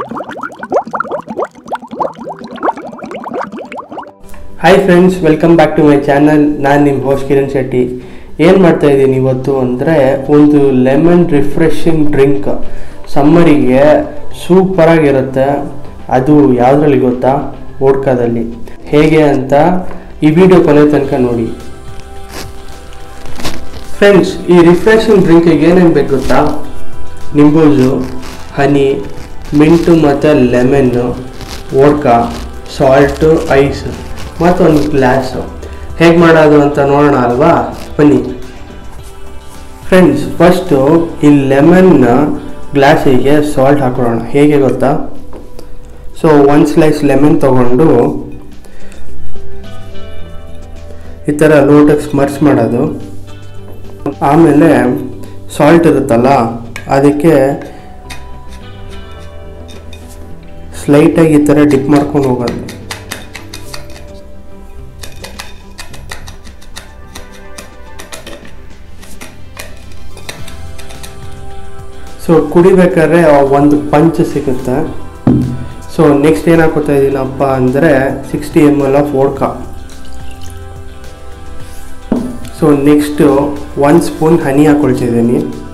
hi friends welcome back to my channel ನಾನು ನಿಮ್ಮ host Kiran Shetty ಏನು ಮಾಡ್ತಾ ಇದ್ದೀನಿ ಇವತ್ತು ಅಂದರೆ ಒಂದು ಲೆಮನ್ ರಿಫ್ರೆಶಿಂಗ್ ಡ್ರಿಂಕ್ ಸಮ್ಮರಿಗೆ ಸೂಪರಾಗಿರುತ್ತೆ ಅದು ಯಾವುದ್ರಲ್ಲಿ ಗೊತ್ತಾ ಓಡ್ಕಾದಲ್ಲಿ ಹೇಗೆ ಅಂತ ಈ ವಿಡಿಯೋ ಕೊನೆ ತನಕ ನೋಡಿ ಫ್ರೆಂಡ್ಸ್ ಈ ರಿಫ್ರೆಶಿಂಗ್ ಡ್ರಿಂಕಿಗೆ ಏನೇನು ಬೇಕು ಗೊತ್ತಾ ನಿಂಬೂಜು ಹನಿ ಮಿಂಟು ಮತ್ತು ಲೆಮನ್ನು ವೋಡ್ಕಾ ಸಾಲ್ಟು ಐಸ್ ಮತ್ತು ಒಂದು ಗ್ಲಾಸು ಹೇಗೆ ಮಾಡೋದು ಅಂತ ನೋಡೋಣ ಅಲ್ವಾ ಬನ್ನಿ ಫ್ರೆಂಡ್ಸ್ ಫಸ್ಟು ಈ ಲೆಮನ್ನ ಗ್ಲಾಸಿಗೆ ಸಾಲ್ಟ್ ಹಾಕೊಳ್ಳೋಣ ಹೇಗೆ ಗೊತ್ತಾ ಸೊ ಒಂದು ಸ್ಲೈಸ್ ಲೆಮನ್ ತಗೊಂಡು ಈ ಥರ ಲೋಟಕ್ಕೆ ಸ್ಮರ್ಚ್ ಮಾಡೋದು ಆಮೇಲೆ ಸಾಲ್ಟ್ ಇರುತ್ತಲ್ಲ ಅದಕ್ಕೆ ಸ್ಲೈಟಾಗಿ ಈ ಥರ ಡಿಪ್ ಮಾಡ್ಕೊಂಡು ಹೋಗೋದು ಸೊ ಕುಡಿಬೇಕಾದ್ರೆ ಒಂದು ಪಂಚ್ ಸಿಗುತ್ತೆ ಸೊ ನೆಕ್ಸ್ಟ್ ಏನು ಹಾಕೋತಾ ಇದ್ದೀನಪ್ಪ ಅಂದರೆ sixty M L of vodka so next ಒಂದು ಸ್ಪೂನ್ ಹನಿ ಹಾಕೊಳ್ತಿದ್ದೀನಿ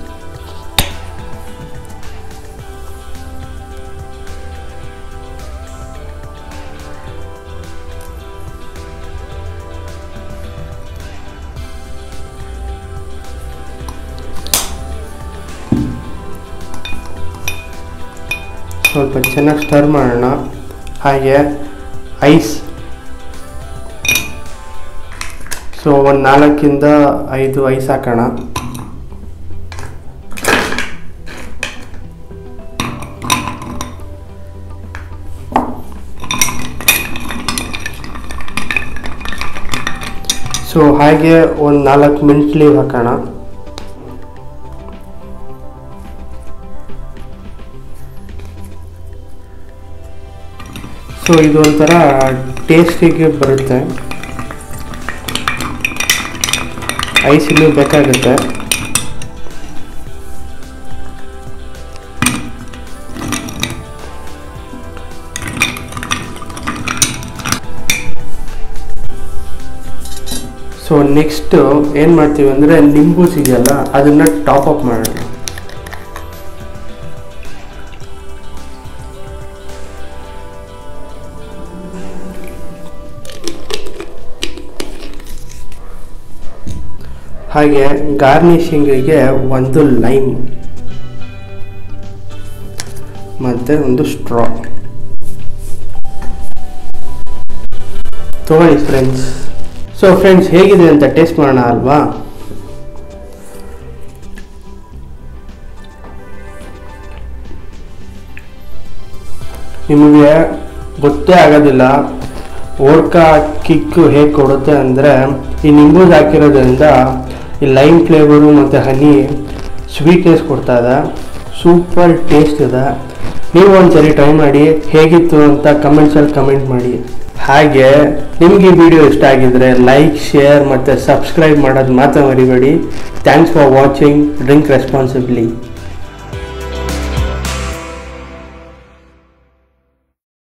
ಸ್ವಲ್ಪ ಚೆನ್ನಾಗಿ ಸ್ಟರ್ ಮಾಡೋಣ ಹಾಗೆ ಐಸ್ ಸೊ ಒಂದು ನಾಲ್ಕಿಂದ ಐದು ಐಸ್ ಹಾಕೋಣ ಸೊ ಹಾಗೆ ಒಂದು ನಾಲ್ಕು ಮಿಂಟ್ ಲೀವ್ ಹಾಕೋಣ ಸೊ ಇದು ಒಂಥರ ಟೇಸ್ಟಿಗೆ ಬರುತ್ತೆ ಐಸ್ ಇನ್ನೂ ಬೇಕಾಗುತ್ತೆ ಸೊ ನೆಕ್ಸ್ಟು ಏನು ಮಾಡ್ತೀವಿ ಅಂದರೆ ನಿಂಬು ಇದೆಯಲ್ಲ ಅದನ್ನು ಟಾಪ್ ಅಪ್ ಮಾಡೋಣ ಹಾಗೆ ಗಾರ್ನಿಷಿಂಗಿಗೆ ಒಂದು ಲೈಮ್ ಮತ್ತು ಒಂದು ಸ್ಟ್ರಾ ತಗೊಳ್ಳಿ ಫ್ರೆಂಡ್ಸ್ ಸೊ ಫ್ರೆಂಡ್ಸ್ ಹೇಗಿದೆ ಅಂತ ಟೇಸ್ಟ್ ಮಾಡೋಣ ಅಲ್ವಾ ನಿಮಗೆ ಗೊತ್ತೇ ಆಗೋದಿಲ್ಲ ಓಡ್ಕಾ ಕಿಕ್ಕು ಹೇಗೆ ಕೊಡುತ್ತೆ ಅಂದರೆ ಈ ನಿಂಬೂದು ಹಾಕಿರೋದ್ರಿಂದ ಈ ಲೈಮ್ ಫ್ಲೇವರು ಮತ್ತು ಹನಿ ಸ್ವೀಟ್ನೆಸ್ ಕೊಡ್ತಾ ಇದೆ ಸೂಪರ್ ಟೇಸ್ಟ್ ಇದೆ ನೀವು ಒಂದ್ಸರಿ ಟ್ರೈ ಮಾಡಿ ಹೇಗಿತ್ತು ಅಂತ ಕಮೆಂಟ್ಸಲ್ಲಿ ಕಮೆಂಟ್ ಮಾಡಿ ಹಾಗೆ ನಿಮಗೆ ಈ ವಿಡಿಯೋ ಇಷ್ಟ ಆಗಿದ್ರೆ ಲೈಕ್ ಶೇರ್ ಮತ್ತು ಸಬ್ಸ್ಕ್ರೈಬ್ ಮಾಡೋದು ಮಾತ್ರ ಮರಿಬೇಡಿ thanks for watching drink responsibly